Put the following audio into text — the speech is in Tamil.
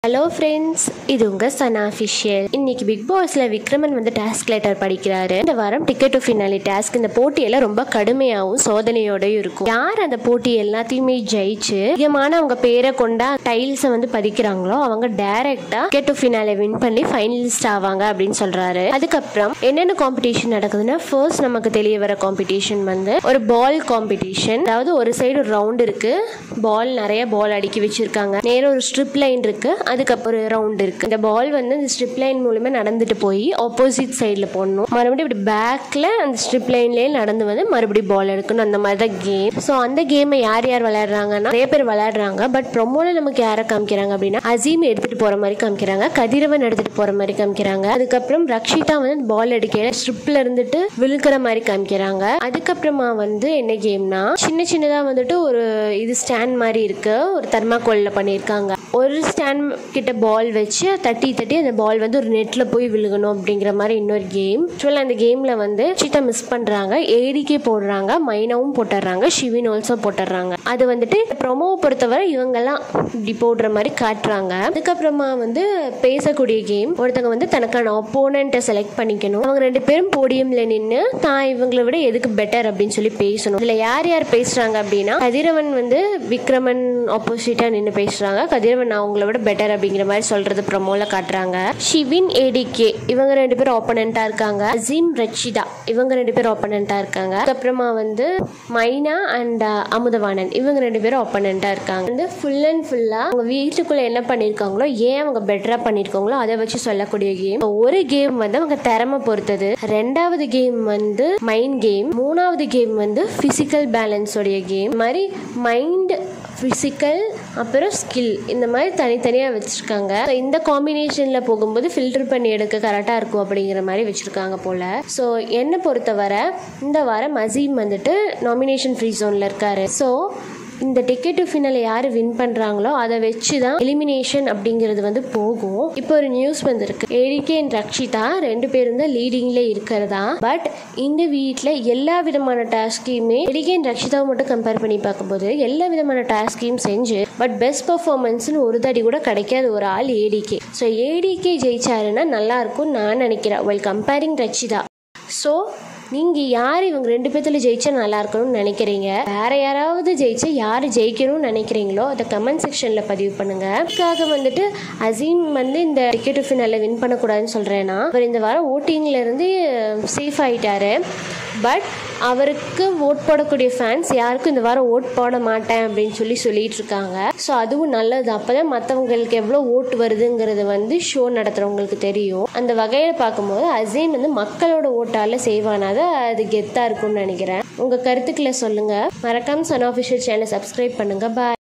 ஹலோ ஃப்ரெண்ட்ஸ் இது உங்க சனா அஃபிஷியல் இன்னைக்கு பிக் பாஸ்ல விக்ரமன் வந்து டாஸ்க் லெட்டர் படிக்கிறாரு இந்த வாரம் டிக்கெட் டு ஃபினாலி டாஸ்க் இந்த போட்டியெல்லாம் ரொம்ப கடுமையாகவும் சோதனையோடயும் இருக்கும் யார் அந்த போட்டி எல்லாத்தையுமே ஜெயிச்சு அதிகமான அவங்க பேரை கொண்டா டைல்ஸை வந்து பதிக்கிறாங்களோ அவங்க டைரக்டா டிக்கெட் டு ஃபினாலே வின் பண்ணி ஃபைனலிஸ்ட் ஆவாங்க அப்படின்னு சொல்றாரு அதுக்கப்புறம் என்னென்ன காம்படிஷன் நடக்குதுன்னா ஃபர்ஸ்ட் நமக்கு தெரிய வர காம்படிஷன் வந்து ஒரு பால் காம்படிஷன் அதாவது ஒரு சைடு ஒரு ரவுண்ட் இருக்கு பால் நிறைய பால் அடுக்கி வச்சிருக்காங்க நேரா ஒரு ஸ்ட்ரிப் லைன் இருக்கு அதுக்கப்புறம் ஒரு ரவுண்ட் இருக்கு இந்த பால் வந்து இந்த ஸ்ட்ரிப் லைன் மூலமா நடந்துட்டு போய் ஆப்போசிட் சைடில் போடணும் மறுபடியும் இப்படி பேக்ல அந்த ஸ்ட்ரிப் லைன்லயே நடந்து வந்து மறுபடியும் பால் எடுக்கணும் அந்த மாதிரி தான் கேம் ஸோ அந்த கேமை யார் யார் விளையாடுறாங்கன்னா நிறைய பேர் விளையாடுறாங்க பட் ப்ரொமோல நமக்கு யாரை காமிக்கிறாங்க அப்படின்னா அசீம் எடுத்துட்டு போற மாதிரி காமிக்கிறாங்க கதிரவன் எடுத்துட்டு போற மாதிரி காமிக்கிறாங்க அதுக்கப்புறம் ரக்ஷிதா வந்து பால் அடிக்க ஸ்ட்ரிப்ல இருந்துட்டு விழுக்கிற மாதிரி காமிக்கிறாங்க அதுக்கப்புறமா வந்து என்ன கேம்னா சின்ன சின்னதா வந்துட்டு ஒரு இது ஸ்டாண்ட் மாதிரி இருக்கு ஒரு தர்மாக்கோல்ல பண்ணியிருக்காங்க ஒரு ஸ்டாண்ட் கிட்ட பால் வச்சு தட்டி தட்டி அந்த பால் வந்து ஒரு நெட்ல போய் விழுகணும் அப்படிங்கிற மாதிரி இன்னொரு கேம் ஆக்சுவலாக அந்த கேம்ல வந்து சீட்டை மிஸ் பண்றாங்க ஏடிக்கே போடுறாங்க மைனாவும் போட்டுடுறாங்க ஷிவின் ஆல்சோ போட்டுடுறாங்க அது வந்துட்டு ப்ரொமோவை பொறுத்தவரை இவங்கெல்லாம் இப்படி போடுற மாதிரி காட்டுறாங்க அதுக்கப்புறமா வந்து பேசக்கூடிய கேம் ஒருத்தவங்க வந்து தனக்கான ஒப்போனண்ட்டை செலக்ட் பண்ணிக்கணும் அவங்க ரெண்டு பேரும் போடியம்ல நின்று தான் இவங்களை விட எதுக்கு பெட்டர் அப்படின்னு சொல்லி பேசணும் இதுல யார் யார் பேசுறாங்க அப்படின்னா கதிரவன் வந்து விக்ரமன் ஆப்போசிட்டா நின்று பேசுறாங்க கதிரவன் அவங்கள விட பெட்டர் அப்படிங்கிற மாதிரி சொல்றது ப்ரொமோல காட்டுறாங்க ஷிவின் ஏடிகே இவங்க ரெண்டு பேரும் ஆப்போனண்டா இருக்காங்க அசீம் ரச்சிதா இவங்க ரெண்டு பேரும் ஆப்போனண்டா இருக்காங்க அதுக்கப்புறமா வந்து மைனா அண்ட் அமுதவாணன் இவங்க ரெண்டு பேரும் ஆப்போனண்டா இருக்காங்க வந்து ஃபுல் அண்ட் ஃபுல்லா அவங்க வீட்டுக்குள்ள என்ன பண்ணிருக்காங்களோ ஏன் அவங்க பெட்டரா பண்ணிருக்காங்களோ அதை வச்சு சொல்லக்கூடிய கேம் ஒரு கேம் வந்து அவங்க திறமை பொறுத்தது ரெண்டாவது கேம் வந்து மைண்ட் கேம் மூணாவது கேம் வந்து பிசிக்கல் பேலன்ஸ் உடைய கேம் மாதிரி மைண்ட் ஃபிசிக்கல் அப்புறம் ஸ்கில் இந்த மாதிரி தனித்தனியாக வச்சுருக்காங்க இந்த காம்பினேஷனில் போகும்போது ஃபில்டர் பண்ணி எடுக்க கரெக்டாக இருக்கும் அப்படிங்கிற மாதிரி வச்சுருக்காங்க போல் ஸோ என்னை பொறுத்தவரை இந்த வாரம் அசீம் வந்துட்டு நாமினேஷன் ஃப்ரீ ஜோனில் இருக்காரு ஸோ இந்த டிக்கெட் டு ஃபினல் யார் வின் பண்ணுறாங்களோ அதை வச்சு தான் எலிமினேஷன் அப்படிங்கிறது வந்து போகும் இப்போ ஒரு நியூஸ் வந்திருக்கு ஏடிகே அண்ட் ரக்ஷிதா ரெண்டு பேரும் தான் லீடிங்ல இருக்கிறதா பட் இந்த வீட்டில் எல்லா விதமான டாஸ்கையுமே ஏடிகே அண்ட் ரக்ஷிதாவை மட்டும் கம்பேர் பண்ணி பார்க்கும்போது எல்லா விதமான டாஸ்கையும் செஞ்சு பட் பெஸ்ட் பர்ஃபார்மன்ஸ்னு ஒரு தடி கூட கிடைக்காத ஒரு ஆள் ஏடிகே ஸோ ஏடிகே ஜெயிச்சாருன்னா நல்லா இருக்கும்னு நான் நினைக்கிறேன் வெல் கம்பேரிங் ரக்ஷிதா ஸோ நீங்கள் யார் இவங்க ரெண்டு பேர்த்துல ஜெயிச்சா நல்லா இருக்கணும்னு நினைக்கிறீங்க வேற யாராவது ஜெயிச்சா யார் ஜெயிக்கணும்னு நினைக்கிறீங்களோ அதை கமெண்ட் செக்ஷனில் பதிவு பண்ணுங்க அதுக்காக வந்துட்டு அசீம் வந்து இந்த டிக்கெட் ஃபினால வின் பண்ணக்கூடாதுன்னு சொல்கிறேன்னா அவர் இந்த வாரம் ஓட்டிங்ல இருந்து சேஃப் ஆயிட்டாரு பட் அவருக்கு ஓட் போடக்கூடிய ஃபேன்ஸ் யாருக்கும் இந்த வாரம் ஓட் போட மாட்டேன் அப்படின்னு சொல்லி சொல்லிட்டு இருக்காங்க ஸோ அதுவும் நல்லது அப்போதான் மற்றவங்களுக்கு எவ்வளோ ஓட்டு வருதுங்கிறது வந்து ஷோ நடத்துகிறவங்களுக்கு தெரியும் அந்த வகையில் பார்க்கும்போது அசீம் வந்து மக்களோட ஓட்டால் செய்வானாத அது கெத்தாக இருக்கும்னு நினைக்கிறேன் உங்கள் கருத்துக்களை சொல்லுங்கள் மறக்காம சன் ஆஃபிஷியல் சேனலை சப்ஸ்கிரைப் பண்ணுங்கள் பாய்